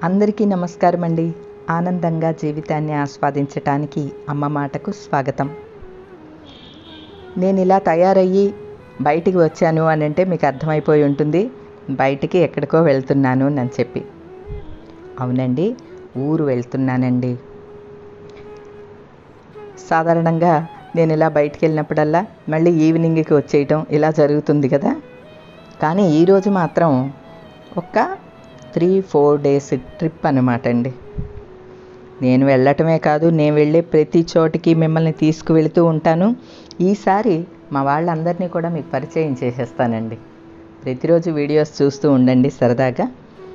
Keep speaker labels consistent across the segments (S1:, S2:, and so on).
S1: అందరికీ నమస్కారం అండి ఆనందంగా జీవితాన్ని ఆస్వాదించటానికి అమ్మ మాటకు స్వాగతం నేను ఇలా తయారయ్యి బయటికి వచ్చాను అని అంటే మీకు అర్థమైపోయి ఉంటుంది బయటికి ఎక్కడికో వెళ్తున్నాను అని చెప్పి అవునండి ఊరు వెళ్తున్నానండి సాధారణంగా నేను ఇలా బయటికి వెళ్ళినప్పుడల్లా మళ్ళీ ఈవినింగ్కి వచ్చేయటం ఇలా జరుగుతుంది కదా కానీ ఈరోజు మాత్రం ఒక త్రీ ఫోర్ డేస్ ట్రిప్ అనమాట అండి నేను వెళ్ళటమే కాదు నేను వెళ్ళే ప్రతి చోటికి మిమ్మల్ని తీసుకువెళుతూ ఉంటాను ఈసారి మా వాళ్ళందరినీ కూడా మీకు పరిచయం చేసేస్తానండి ప్రతిరోజు వీడియోస్ చూస్తూ ఉండండి సరదాగా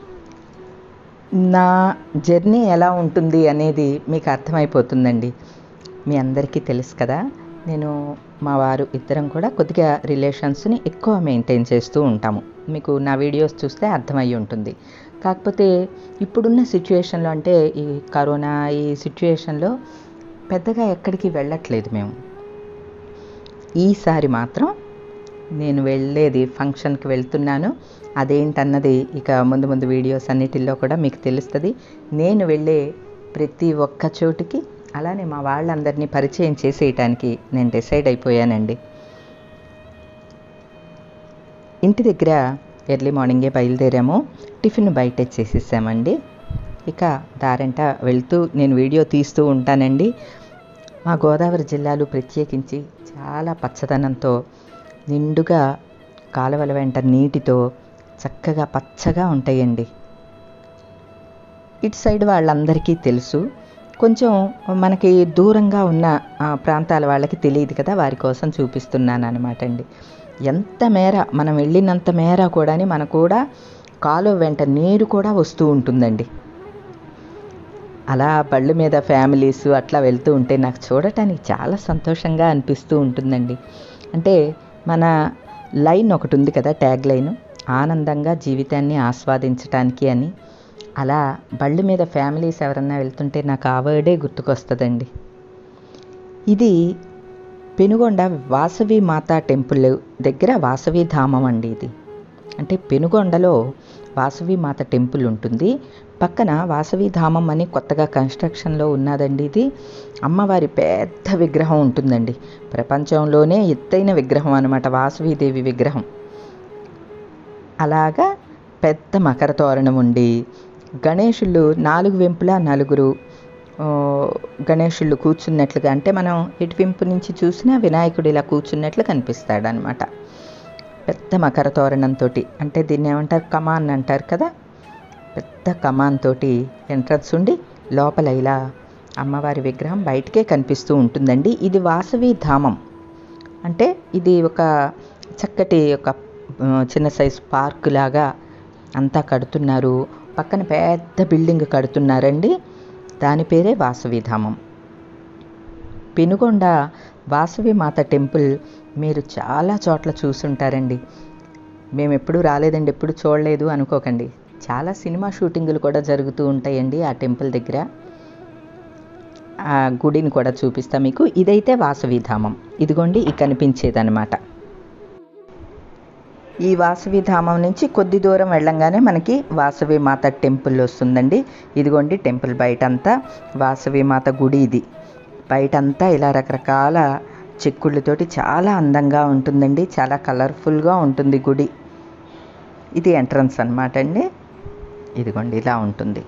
S1: నా జర్నీ ఎలా ఉంటుంది అనేది మీకు అర్థమైపోతుందండి మీ అందరికీ తెలుసు కదా నేను మా వారు ఇద్దరం కూడా కొద్దిగా రిలేషన్స్ని ఎక్కువ మెయింటైన్ చేస్తూ ఉంటాము మీకు నా వీడియోస్ చూస్తే అర్థమయ్యి ఉంటుంది కాకపోతే ఇప్పుడున్న సిచ్యువేషన్లో అంటే ఈ కరోనా ఈ సిచ్యువేషన్లో పెద్దగా ఎక్కడికి వెళ్ళట్లేదు మేము ఈసారి మాత్రం నేను వెళ్ళేది ఫంక్షన్కి వెళ్తున్నాను అదేంటన్నది ఇక ముందు ముందు వీడియోస్ అన్నిటిల్లో కూడా మీకు తెలుస్తుంది నేను వెళ్ళే ప్రతి ఒక్క చోటికి అలానే మా వాళ్ళందరినీ పరిచయం చేసేయటానికి నేను డిసైడ్ అయిపోయానండి ఇంటి దగ్గర ఎర్లీ మార్నింగే బయలుదేరాము టిఫిన్ బయట చేసేసామండి ఇక దారంట వెళ్తూ నేను వీడియో తీస్తూ ఉంటానండి మా గోదావరి జిల్లాలో ప్రత్యేకించి చాలా పచ్చదనంతో నిండుగా కాలువల వెంట నీటితో చక్కగా పచ్చగా ఉంటాయండి ఇటు సైడ్ వాళ్ళందరికీ తెలుసు కొంచెం మనకి దూరంగా ఉన్న ఆ, ప్రాంతాల వాళ్ళకి తెలియదు కదా వారి కోసం చూపిస్తున్నాను అనమాట అండి ఎంత మేర మనం వెళ్ళినంత మేర కూడా మన కూడా కాలువ వెంట నీరు కూడా వస్తూ ఉంటుందండి అలా బళ్ళు మీద ఫ్యామిలీస్ అట్లా వెళ్తూ ఉంటే నాకు చూడటానికి చాలా సంతోషంగా అనిపిస్తూ ఉంటుందండి అంటే మన లైన్ ఒకటి ఉంది కదా ట్యాగ్ లైన్ ఆనందంగా జీవితాన్ని ఆస్వాదించటానికి అని అలా బళ్ళు మీద ఫ్యామిలీస్ ఎవరన్నా వెళ్తుంటే నాకు ఆ వర్డే గుర్తుకొస్తుందండి ఇది పెనుగొండ వాసవి మాతా టెంపుల్ దగ్గర వాసవి ధామం అండి ఇది అంటే పెనుగొండలో వాసవి మాత టెంపుల్ ఉంటుంది పక్కన వాసవి ధామం అని కొత్తగా కన్స్ట్రక్షన్లో ఉన్నదండి ఇది అమ్మవారి పెద్ద విగ్రహం ఉంటుందండి ప్రపంచంలోనే ఎత్తైన విగ్రహం అనమాట వాసవీదేవి విగ్రహం అలాగా పెద్ద మకర తోరణం ఉండి గణేషులు నాలుగు వెంపులా నలుగురు ఆ, గణేషుళ్ళు కూర్చున్నట్లుగా అంటే మనం ఇటు వెంపు నుంచి చూసినా వినాయకుడు ఇలా కూర్చున్నట్లు కనిపిస్తాడు అనమాట పెద్ద మకర తోరణంతో అంటే దీన్ని ఏమంటారు కమాన్ అంటారు కదా పెద్ద కమాన్ తోటి ఎంట్రన్స్ ఉండి లోపల ఇలా అమ్మవారి విగ్రహం బయటకే కనిపిస్తూ ఉంటుందండి ఇది వాసవి ధామం అంటే ఇది ఒక చక్కటి ఒక ఆ, చిన్న సైజు పార్క్ లాగా అంతా కడుతున్నారు పక్కన పెద్ద బిల్డింగ్ కడుతున్నారండి దాని పేరే వాసవి ధామం పెనుగొండ వాసవి మాత టెంపుల్ మీరు చాలా చోట్ల చూసుంటారండి మేము ఎప్పుడూ రాలేదండి ఎప్పుడు చూడలేదు అనుకోకండి చాలా సినిమా షూటింగులు కూడా జరుగుతూ ఉంటాయండి ఆ టెంపుల్ దగ్గర ఆ గుడిని కూడా చూపిస్తా మీకు ఇదైతే వాసవి ధామం ఇదిగోండి ఈ కనిపించేదన్నమాట ఈ వాసవి ధామం నుంచి కొద్ది దూరం వెళ్ళంగానే మనకి వాసవి మాత టెంపుల్ వస్తుందండి ఇదిగోండి టెంపుల్ బయటంతా వాసవి మాత గుడి ఇది బయటంతా ఇలా రకరకాల చెక్కుళ్ళతోటి చాలా అందంగా ఉంటుందండి చాలా కలర్ఫుల్గా ఉంటుంది గుడి ఇది ఎంట్రన్స్ అన్నమాట అండి ఇదిగోండి ఇలా ఉంటుంది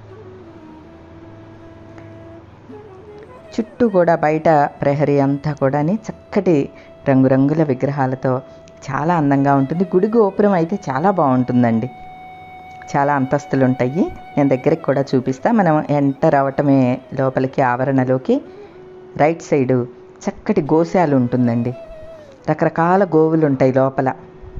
S1: చుట్టూ కూడా బయట ప్రహరీ అంతా కూడా చక్కటి రంగురంగుల విగ్రహాలతో చాలా అందంగా ఉంటుంది గుడి గోపురం అయితే చాలా బాగుంటుందండి చాలా అంతస్తులు ఉంటాయి నేను దగ్గరికి కూడా చూపిస్తా మనం ఎంటర్ అవటమే లోపలికి ఆవరణలోకి రైట్ సైడు చక్కటి గోశాల ఉంటుందండి రకరకాల గోవులు ఉంటాయి లోపల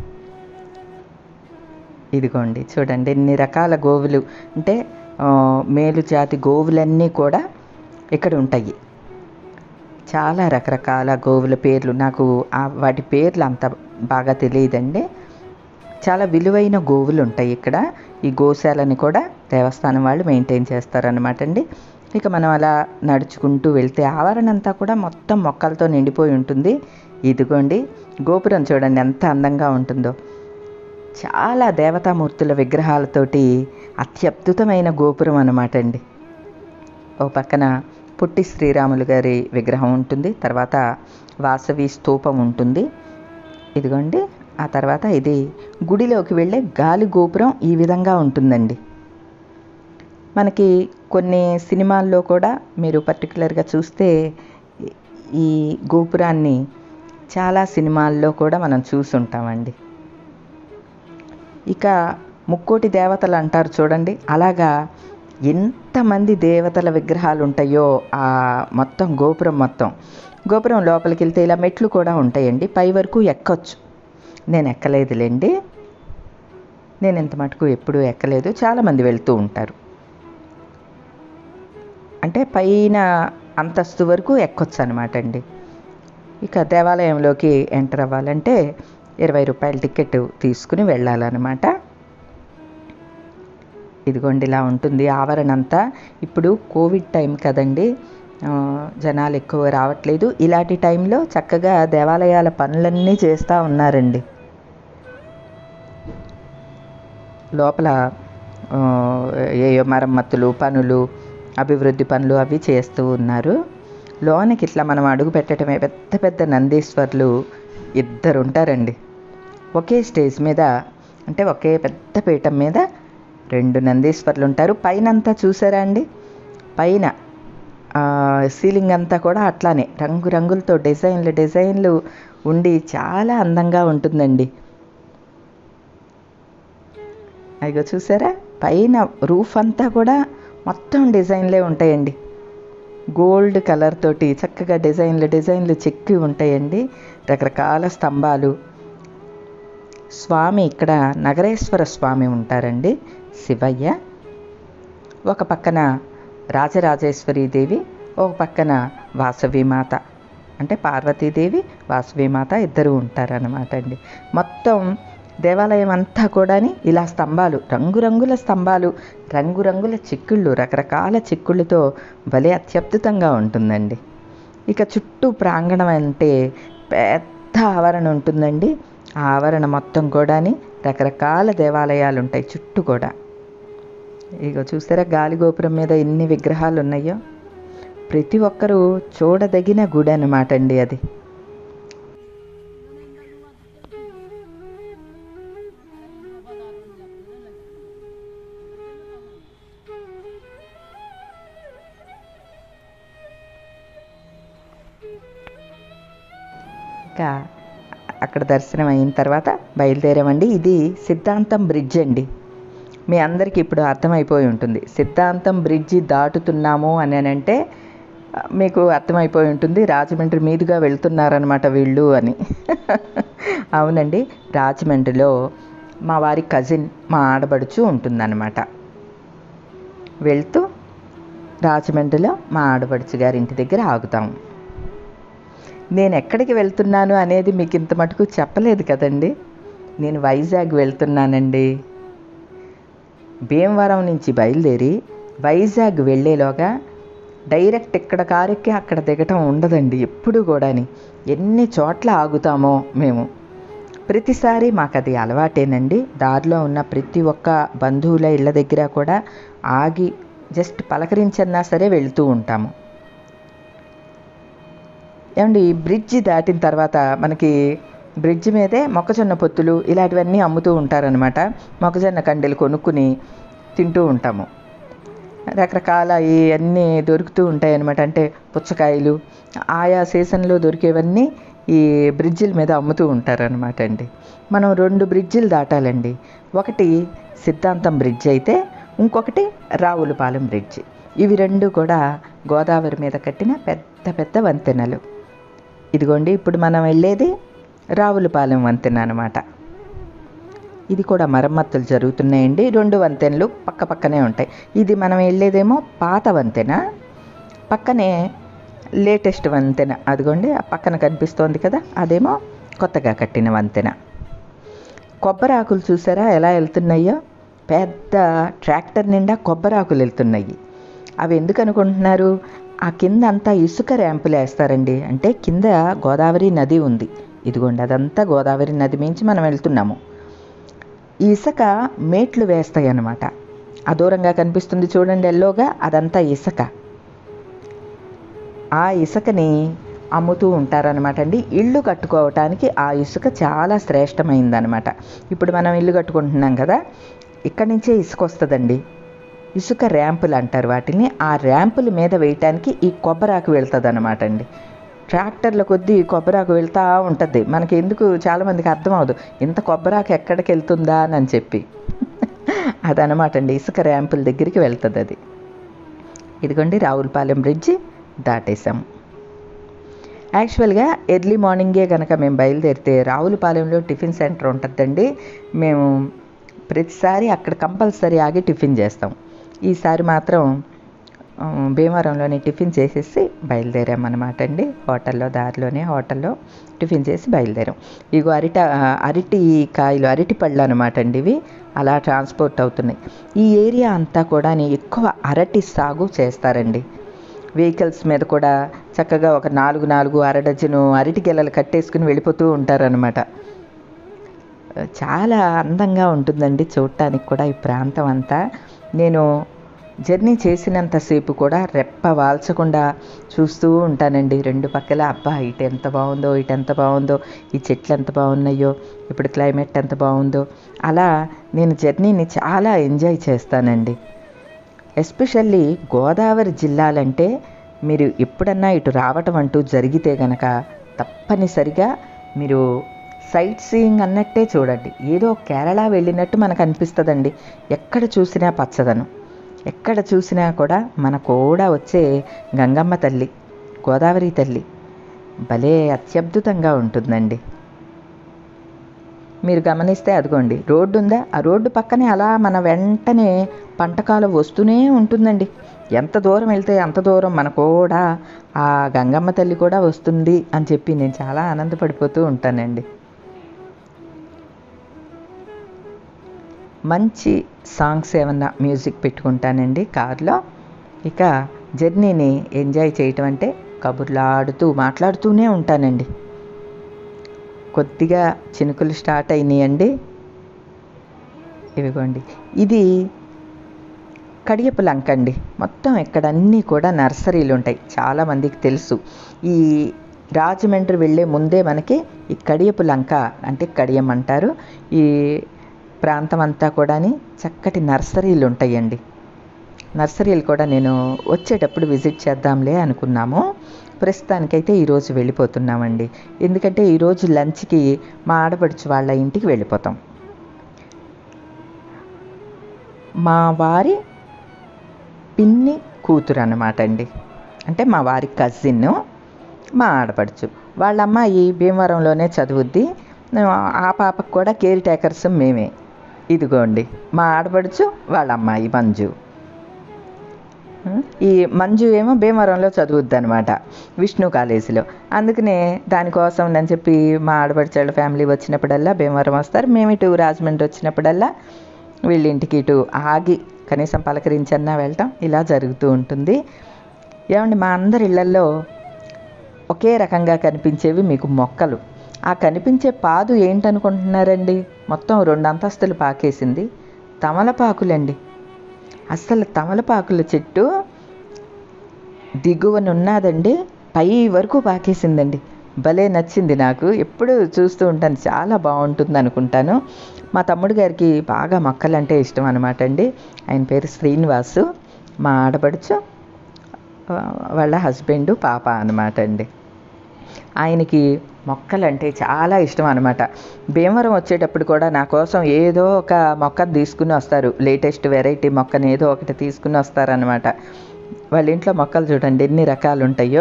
S1: ఇదిగోండి చూడండి ఎన్ని రకాల గోవులు అంటే ఆ, మేలు జాతి గోవులన్నీ కూడా ఇక్కడ ఉంటాయి చాలా రకరకాల గోవుల పేర్లు నాకు ఆ వాటి పేర్లు అంత బాగా తెలియదండి చాలా విలువైన గోవులు ఉంటాయి ఇక్కడ ఈ గోశాలని కూడా దేవస్థానం వాళ్ళు మెయింటైన్ చేస్తారనమాట అండి ఇక మనం అలా నడుచుకుంటూ వెళ్తే ఆవరణ అంతా కూడా మొత్తం మొక్కలతో నిండిపోయి ఉంటుంది ఇదిగోండి గోపురం చూడండి ఎంత అందంగా ఉంటుందో చాలా దేవతామూర్తుల విగ్రహాలతోటి అత్యద్భుతమైన గోపురం అన్నమాట అండి ఓ పక్కన పుట్టి శ్రీరాములు గారి విగ్రహం ఉంటుంది తర్వాత వాసవి స్తూపం ఉంటుంది ఇదిగోండి ఆ తర్వాత ఇది గుడిలోకి వెళ్ళే గాలి గోపురం ఈ విధంగా ఉంటుందండి మనకి కొన్ని సినిమాల్లో కూడా మీరు పర్టికులర్గా చూస్తే ఈ గోపురాన్ని చాలా సినిమాల్లో కూడా మనం చూసుంటామండి ఇక ముక్కోటి దేవతలు అంటారు చూడండి అలాగా ఎంతమంది దేవతల విగ్రహాలు ఉంటాయో ఆ మొత్తం గోపురం మొత్తం గోపురం లోపలికి వెళ్తే ఇలా మెట్లు కూడా ఉంటాయండి పై వరకు ఎక్కొచ్చు నేను ఎక్కలేదులేండి నేను ఇంత మటుకు ఎప్పుడూ ఎక్కలేదు చాలామంది వెళ్తూ ఉంటారు అంటే పైన అంతస్తు వరకు ఎక్కొచ్చు అనమాట అండి ఇక దేవాలయంలోకి ఎంటర్ అవ్వాలంటే ఇరవై రూపాయల టికెట్ తీసుకుని వెళ్ళాలన్నమాట ఇదిగోండి ఇలా ఉంటుంది ఆవరణ అంతా ఇప్పుడు కోవిడ్ టైం కదండి ఆ, జనాలు ఎక్కువ రావట్లేదు ఇలాంటి టైంలో చక్కగా దేవాలయాల పనులన్నీ చేస్తూ ఉన్నారండి లోపల ఆ, ఏ మరమ్మతులు పనులు అభివృద్ధి పనులు అవి చేస్తూ ఉన్నారు లోనకి ఇట్లా మనం అడుగు పెట్టడమే పెద్ద పెద్ద నందీశ్వర్లు ఇద్దరు ఉంటారండి ఒకే స్టేజ్ మీద అంటే ఒకే పెద్ద పీఠం మీద రెండు నందీశ్వర్లు ఉంటారు పైన అంతా చూసారా అండి పైన ఆ, సీలింగ్ అంతా కూడా అట్లానే రంగు రంగులతో డిజైన్లు డిజైన్లు ఉండి చాలా అందంగా ఉంటుందండి అదిగో చూసారా పైన రూఫ్ అంతా కూడా మొత్తం డిజైన్లే ఉంటాయండి గోల్డ్ కలర్ తోటి చక్కగా డిజైన్లు డిజైన్లు చెక్కి ఉంటాయండి రకరకాల స్తంభాలు స్వామి ఇక్కడ నగరేశ్వర స్వామి ఉంటారండి శివయ్య ఒక పక్కన రాజరాజేశ్వరి దేవి ఒక పక్కన వాసవి మాత అంటే పార్వతీదేవి వాసవి మాత ఇద్దరు ఉంటారన్నమాట అండి మొత్తం దేవాలయం అంతా కూడాని ఇలా స్తంభాలు రంగురంగుల స్తంభాలు రంగురంగుల చిక్కుళ్ళు రకరకాల చిక్కుళ్ళతో భలే అత్యద్భుతంగా ఉంటుందండి ఇక చుట్టూ ప్రాంగణం అంటే పెద్ద ఆవరణ ఉంటుందండి ఆ ఆవరణ మొత్తం కూడాని రకరకాల దేవాలయాలు ఉంటాయి చుట్టూ కూడా ఇగో చూసారా గాలి గోపురం మీద ఎన్ని విగ్రహాలు ఉన్నాయో ప్రతి ఒక్కరూ చూడదగిన గుడి అనమాట అండి అది ఇంకా అక్కడ దర్శనం అయిన తర్వాత బయలుదేరామండి ఇది సిద్ధాంతం బ్రిడ్జ్ అండి మీ అందరికీ ఇప్పుడు అర్థమైపోయి ఉంటుంది సిద్ధాంతం బ్రిడ్జి దాటుతున్నాము అని అని అంటే ఆ, మీకు అర్థమైపోయి ఉంటుంది రాజమండ్రి మీదుగా వెళ్తున్నారనమాట వీళ్ళు అని అవునండి రాజమండ్రిలో మా వారి కజిన్ మా ఆడబడుచు ఉంటుందన్నమాట వెళ్తూ రాజమండ్రిలో మా ఆడపడుచు గారి ఇంటి దగ్గర ఆగుతాము నేను ఎక్కడికి వెళ్తున్నాను అనేది మీకు ఇంత మటుకు చెప్పలేదు కదండి నేను వైజాగ్ వెళ్తున్నానండి భీమవరం నుంచి బయలుదేరి వైజాగ్ వెళ్ళేలోగా డైరెక్ట్ ఇక్కడ కారెక్కి అక్కడ దిగటం ఉండదండి ఎప్పుడు కూడాని ఎన్ని చోట్ల ఆగుతామో మేము ప్రతిసారి మాకు అది అలవాటేనండి దారిలో ఉన్న ప్రతి ఒక్క బంధువుల ఇళ్ళ దగ్గర కూడా ఆగి జస్ట్ పలకరించన్నా సరే వెళ్తూ ఉంటాము ఏమండి ఈ బ్రిడ్జి దాటిన తర్వాత మనకి బ్రిడ్జి మీదే మొక్కజొన్న పొత్తులు ఇలాంటివన్నీ అమ్ముతూ ఉంటారనమాట మొక్కజొన్న కండెలు కొనుక్కుని తింటూ ఉంటాము రకరకాల ఇవన్నీ దొరుకుతూ ఉంటాయి అనమాట అంటే పుచ్చకాయలు ఆయా సీజన్లో దొరికేవన్నీ ఈ బ్రిడ్జిల మీద అమ్ముతూ ఉంటారనమాట అండి మనం రెండు బ్రిడ్జిలు దాటాలండి ఒకటి సిద్ధాంతం బ్రిడ్జ్ అయితే ఇంకొకటి రావులపాలెం బ్రిడ్జ్ ఇవి రెండు కూడా గోదావరి మీద కట్టిన పెద్ద పెద్ద వంతెనలు ఇదిగోండి ఇప్పుడు మనం వెళ్ళేది రావులపాలెం వంతెన అనమాట ఇది కూడా మరమ్మతులు జరుగుతున్నాయండి రెండు వంతెనలు పక్క పక్కనే ఉంటాయి ఇది మనం వెళ్ళేదేమో పాత వంతెన పక్కనే లేటెస్ట్ వంతెన అదిగోండి ఆ పక్కన కనిపిస్తోంది కదా అదేమో కొత్తగా కట్టిన వంతెన కొబ్బరి ఆకులు చూసారా ఎలా వెళ్తున్నాయో పెద్ద ట్రాక్టర్ నిండా కొబ్బరి ఆకులు వెళ్తున్నాయి అవి ఎందుకు అనుకుంటున్నారు ఆ కింద అంతా ఇసుక ర్యాంపులు వేస్తారండి అంటే కింద గోదావరి నది ఉంది ఇదిగోండి అదంతా గోదావరి నది మించి మనం వెళ్తున్నాము ఈ ఇసుక మేట్లు వేస్తాయి అన్నమాట అదూరంగా కనిపిస్తుంది చూడండి ఎల్లోగా అదంతా ఇసుక ఆ ఇసుకని అమ్ముతూ ఉంటారనమాట అండి ఇల్లు కట్టుకోవటానికి ఆ ఇసుక చాలా శ్రేష్టమైందనమాట ఇప్పుడు మనం ఇల్లు కట్టుకుంటున్నాం కదా ఇక్కడి నుంచే ఇసుక వస్తుందండి ఇసుక ర్యాంపులు అంటారు వాటిని ఆ ర్యాంపుల మీద వేయటానికి ఈ కొబ్బరాకు వెళ్తుంది అనమాట అండి ట్రాక్టర్ల కొద్దీ కొబ్బరాకు వెళ్తూ ఉంటుంది మనకి ఎందుకు చాలామందికి అర్థం అవదు ఇంత కొబ్బరాకు ఎక్కడికి వెళ్తుందా అని చెప్పి అదనమాట అండి ఇసుక ర్యాంపుల దగ్గరికి వెళ్తుంది అది ఇదిగోండి రావులపాలెం బ్రిడ్జి దాటేసాం యాక్చువల్గా ఎర్లీ మార్నింగే కనుక మేము బయలుదేరితే రావులపాలెంలో టిఫిన్ సెంటర్ ఉంటుందండి మేము ప్రతిసారి అక్కడ కంపల్సరీ ఆగి టిఫిన్ చేస్తాం ఈసారి మాత్రం ఆ, భీమవరంలోనే టిఫిన్ చేసేసి బయలుదేరామన్నమాట అండి హోటల్లో దారిలోనే హోటల్లో టిఫిన్ చేసి బయలుదేరాం ఇగో అరిట అరటి కాయలు అరటి పళ్ళు అనమాట అండి ఇవి అలా ట్రాన్స్పోర్ట్ అవుతున్నాయి ఈ ఏరియా అంతా కూడా ఎక్కువ అరటి సాగు చేస్తారండి వెహికల్స్ మీద కూడా చక్కగా ఒక నాలుగు నాలుగు అర డజను అరటి గెలలు కట్టేసుకుని వెళ్ళిపోతూ ఉంటారనమాట చాలా అందంగా ఉంటుందండి చూడటానికి కూడా ఈ ప్రాంతం అంతా నేను జర్నీ చేసినంతసేపు కూడా రెప్ప వాల్చకుండా చూస్తూ ఉంటానండి రెండు పక్కల అబ్బా ఇటు ఎంత బాగుందో ఇటు ఎంత బాగుందో ఈ చెట్లు ఎంత బాగున్నాయో ఇప్పుడు క్లైమేట్ ఎంత బాగుందో అలా నేను జర్నీని చాలా ఎంజాయ్ చేస్తానండి ఎస్పెషల్లీ గోదావరి జిల్లాలంటే మీరు ఎప్పుడన్నా ఇటు రావటం అంటూ జరిగితే గనక తప్పనిసరిగా మీరు సైట్ సీయింగ్ అన్నట్టే చూడండి ఏదో కేరళ వెళ్ళినట్టు మనకు అనిపిస్తుందండి ఎక్కడ చూసినా పచ్చదనం ఎక్కడ చూసినా కూడా మన కూడా వచ్చే గంగమ్మ తల్లి గోదావరి తల్లి భలే అత్యద్భుతంగా ఉంటుందండి మీరు గమనిస్తే అదిగోండి రోడ్డు ఉందా ఆ రోడ్డు పక్కనే అలా మన వెంటనే పంటకాలం వస్తూనే ఉంటుందండి ఎంత దూరం వెళ్తే అంత దూరం మన కూడా ఆ గంగమ్మ తల్లి కూడా వస్తుంది అని చెప్పి నేను చాలా ఆనందపడిపోతూ ఉంటానండి మంచి సాంగ్స్ ఏమన్నా మ్యూజిక్ పెట్టుకుంటానండి కార్లో ఇక జర్నీని ఎంజాయ్ చేయటం అంటే కబుర్లాడుతూ మాట్లాడుతూనే ఉంటానండి కొద్దిగా చినుకులు స్టార్ట్ అయినాయండి ఇవిగోండి ఇది కడియపు లంక అండి మొత్తం ఇక్కడ అన్నీ కూడా నర్సరీలు ఉంటాయి చాలామందికి తెలుసు ఈ రాజమండ్రి వెళ్ళే ముందే మనకి ఈ కడియపు లంక అంటే కడియం అంటారు ఈ ప్రాంతం అంతా కూడా చక్కటి నర్సరీలు ఉంటాయండి నర్సరీలు కూడా నేను వచ్చేటప్పుడు విజిట్ చేద్దాంలే అనుకున్నాము ప్రస్తుతానికైతే ఈరోజు వెళ్ళిపోతున్నామండి ఎందుకంటే ఈరోజు లంచ్కి మా ఆడపడుచు వాళ్ళ ఇంటికి వెళ్ళిపోతాం మా వారి పిన్ని కూతురు అన్నమాట అండి అంటే మా వారి కజిన్ మా ఆడపడుచు వాళ్ళ అమ్మాయి భీమవరంలోనే చదువుద్ది ఆ పాపకు కూడా కేర్ టేకర్స్ మేమే ఇదిగోండి మా ఆడపడుచు వాళ్ళ అమ్మాయి మంజు ఈ మంజు ఏమో భీమవరంలో చదువుద్ది అనమాట విష్ణు కాలేజీలో అందుకనే దానికోసం అని చెప్పి మా ఆడపడిచాళ్ళ ఫ్యామిలీ వచ్చినప్పుడల్లా భీమవరం వస్తారు మేము ఇటు రాజమండ్రి వచ్చినప్పుడల్లా వీళ్ళ ఇంటికి ఇటు ఆగి కనీసం పలకరించన్నా వెళ్ళటం ఇలా జరుగుతూ ఉంటుంది ఏమండి మా అందరి ఇళ్లల్లో ఒకే రకంగా కనిపించేవి మీకు మొక్కలు ఆ కనిపించే పాదు ఏంటనుకుంటున్నారండి మొత్తం రెండు అంతస్తులు పాకేసింది తమలపాకులండి అస్సలు తమలపాకుల చెట్టు దిగువనున్నదండి పై వరకు పాకేసిందండి భలే నచ్చింది నాకు ఎప్పుడు చూస్తూ ఉంటాను చాలా బాగుంటుంది అనుకుంటాను మా తమ్ముడు గారికి బాగా మొక్కలంటే ఇష్టం అనమాట అండి ఆయన పేరు శ్రీనివాసు మా ఆడపడుచు వాళ్ళ హస్బెండ్ పాప అనమాట అండి ఆయనకి మొక్కలంటే చాలా ఇష్టం అనమాట భీమవరం వచ్చేటప్పుడు కూడా నా కోసం ఏదో ఒక మొక్క తీసుకుని వస్తారు లేటెస్ట్ వెరైటీ మొక్కని ఏదో ఒకటి తీసుకుని వస్తారనమాట వాళ్ళ ఇంట్లో మొక్కలు చూడండి ఎన్ని రకాలు ఉంటాయో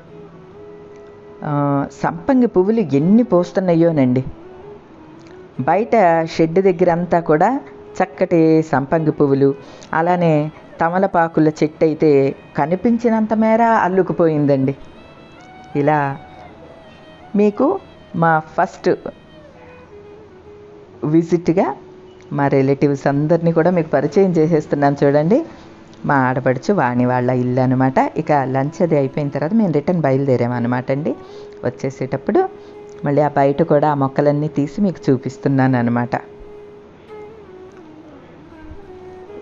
S1: సంపంగి పువ్వులు ఎన్ని పోస్తున్నాయోనండి బయట షెడ్ దగ్గర అంతా కూడా చక్కటి సంపంగి పువ్వులు అలానే తమలపాకుల చెట్టు అయితే కనిపించినంత మేర అల్లుకుపోయిందండి ఇలా మీకు మా ఫస్ట్ విజిట్గా మా రిలేటివ్స్ అందరినీ కూడా మీకు పరిచయం చేసేస్తున్నాను చూడండి మా ఆడపడుచు వాణి వాళ్ళ ఇల్లు అనమాట ఇక లంచ్ అది అయిపోయిన తర్వాత మేము రిటర్న్ బయలుదేరామన్నమాట అండి వచ్చేసేటప్పుడు మళ్ళీ ఆ బయట కూడా ఆ మొక్కలన్నీ తీసి మీకు చూపిస్తున్నాను అనమాట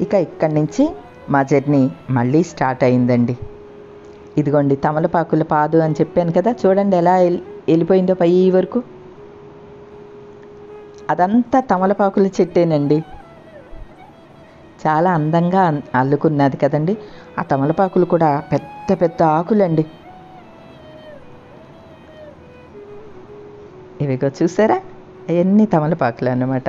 S1: ఇక ఇక్కడి నుంచి మా జర్నీ మళ్ళీ స్టార్ట్ అయిందండి ఇదిగోండి తమలపాకుల పాదు అని చెప్పాను కదా చూడండి ఎలా ఎల్- వెళ్ళిపోయిందో పై వరకు అదంతా తమలపాకుల చెట్టేనండి చాలా అందంగా అన్- అల్లుకున్నది కదండి ఆ తమలపాకులు కూడా పెద్ద పెద్ద ఆకులండి ఇవిగో చూసారా అవన్నీ తమలపాకులు అన్నమాట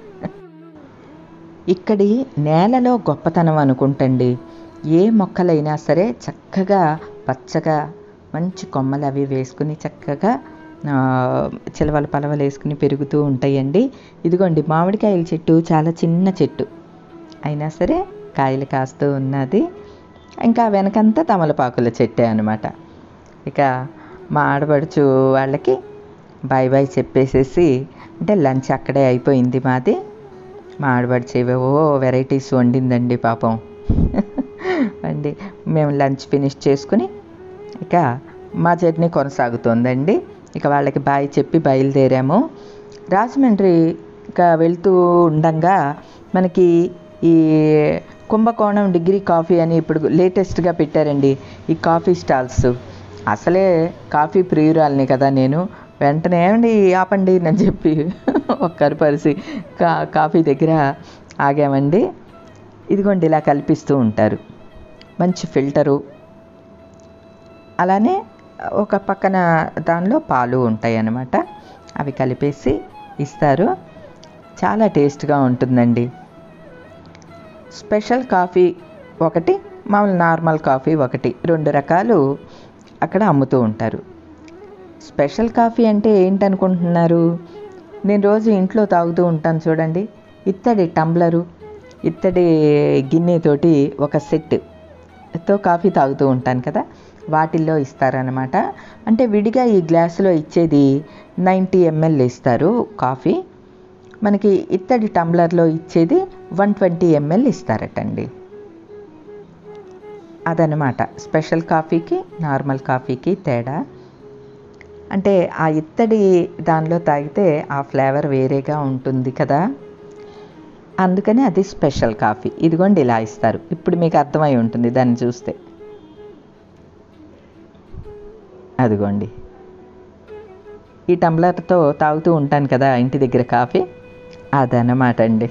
S1: ఇక్కడి నేలలో గొప్పతనం అనుకుంటండి ఏ మొక్కలైనా సరే చక్కగా పచ్చగా మంచి కొమ్మలు అవి వేసుకుని చక్కగా ఆ, చిలవలు పలవలు వేసుకుని పెరుగుతూ ఉంటాయండి ఇదిగోండి మామిడికాయల చెట్టు చాలా చిన్న చెట్టు అయినా సరే కాయలు కాస్తూ ఉన్నది ఇంకా వెనకంతా తమలపాకుల చెట్టే అనమాట ఇక మా ఆడపడుచు వాళ్ళకి బాయ్ బాయ్ చెప్పేసేసి అంటే లంచ్ అక్కడే అయిపోయింది మాది మా ఆడపడుచు ఏవేవో వెరైటీస్ వండిందండి పాపం అండి మేము లంచ్ ఫినిష్ చేసుకుని ఇక మా జర్నీ కొనసాగుతోందండి ఇక వాళ్ళకి బాయ్ చెప్పి బయలుదేరాము రాజమండ్రి ఇక వెళ్తూ ఉండంగా మనకి ఈ కుంభకోణం డిగ్రీ కాఫీ అని ఇప్పుడు లేటెస్ట్గా పెట్టారండి ఈ కాఫీ స్టాల్స్ అసలే కాఫీ ప్రియురాల్ని కదా నేను వెంటనే ఏమండి ఆపండి అని చెప్పి ఒక్కరి పరిసి కా కాఫీ దగ్గర ఆగామండి ఇదిగోండి ఇలా కల్పిస్తూ ఉంటారు మంచి ఫిల్టరు అలానే ఒక పక్కన దానిలో పాలు ఉంటాయి అన్నమాట అవి కలిపేసి ఇస్తారు చాలా టేస్ట్గా ఉంటుందండి స్పెషల్ కాఫీ ఒకటి మామూలు నార్మల్ కాఫీ ఒకటి రెండు రకాలు అక్కడ అమ్ముతూ ఉంటారు స్పెషల్ కాఫీ అంటే ఏంటనుకుంటున్నారు నేను రోజు ఇంట్లో తాగుతూ ఉంటాను చూడండి ఇత్తడి టంబ్లరు ఇత్తడి గిన్నెతోటి ఒక సెట్ తో కాఫీ తాగుతూ ఉంటాను కదా వాటిల్లో ఇస్తారనమాట అంటే విడిగా ఈ గ్లాసులో ఇచ్చేది నైంటీ ఎంఎల్ ఇస్తారు కాఫీ మనకి ఇత్తడి టంబ్లర్లో ఇచ్చేది వన్ ట్వంటీ ఎంఎల్ ఇస్తారటండి అదనమాట స్పెషల్ కాఫీకి నార్మల్ కాఫీకి తేడా అంటే ఆ ఇత్తడి దానిలో తాగితే ఆ ఫ్లేవర్ వేరేగా ఉంటుంది కదా అందుకని అది స్పెషల్ కాఫీ ఇదిగోండి ఇలా ఇస్తారు ఇప్పుడు మీకు అర్థమై ఉంటుంది దాన్ని చూస్తే అదిగోండి ఈ టంబ్లర్తో తాగుతూ ఉంటాను కదా ఇంటి దగ్గర కాఫీ అదనమాట అండి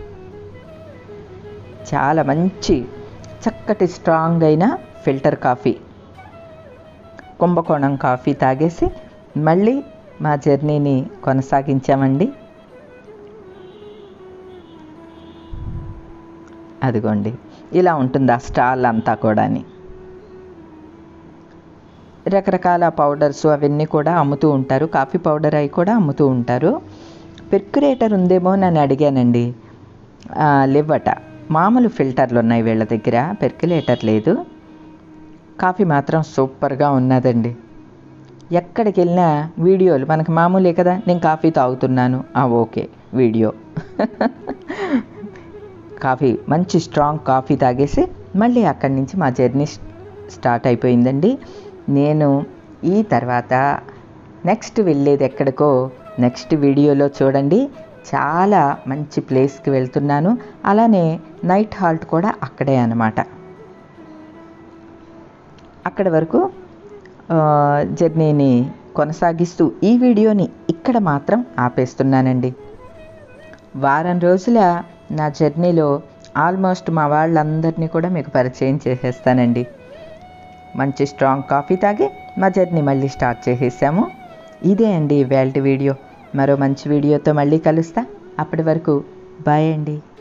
S1: చాలా మంచి చక్కటి స్ట్రాంగ్ అయిన ఫిల్టర్ కాఫీ కుంభకోణం కాఫీ తాగేసి మళ్ళీ మా జర్నీని కొనసాగించామండి అదిగోండి ఇలా ఉంటుంది ఆ స్టాల్ అంతా కూడాని రకరకాల పౌడర్స్ అవన్నీ కూడా అమ్ముతూ ఉంటారు కాఫీ పౌడర్ అవి కూడా అమ్ముతూ ఉంటారు పెర్క్యురేటర్ ఉందేమో అని అడిగానండి ఆ, లేవట మామూలు ఫిల్టర్లు ఉన్నాయి వీళ్ళ దగ్గర పెర్క్యులేటర్ లేదు కాఫీ మాత్రం సూపర్గా ఉన్నదండి ఎక్కడికి వెళ్ళినా వీడియోలు మనకి మామూలే కదా నేను కాఫీ తాగుతున్నాను ఆ, ఓకే వీడియో కాఫీ మంచి స్ట్రాంగ్ కాఫీ తాగేసి మళ్ళీ అక్కడి నుంచి మా జర్నీ స్టార్ట్ అయిపోయిందండి నేను ఈ తర్వాత నెక్స్ట్ వెళ్ళేది ఎక్కడికో నెక్స్ట్ వీడియోలో చూడండి చాలా మంచి ప్లేస్కి వెళ్తున్నాను అలానే నైట్ హాల్ట్ కూడా అక్కడే అనమాట అక్కడి వరకు ఆ, జర్నీని కొనసాగిస్తూ ఈ వీడియోని ఇక్కడ మాత్రం ఆపేస్తున్నానండి వారం రోజుల నా జర్నీలో ఆల్మోస్ట్ మా వాళ్ళందరినీ కూడా మీకు పరిచయం చేసేస్తానండి మంచి స్ట్రాంగ్ కాఫీ తాగి మా జర్నీ మళ్ళీ స్టార్ట్ చేసేసాము ఇదే అండి ఇవాళ వీడియో మరో మంచి వీడియోతో మళ్ళీ కలుస్తా అప్పటి వరకు బాయ్ అండి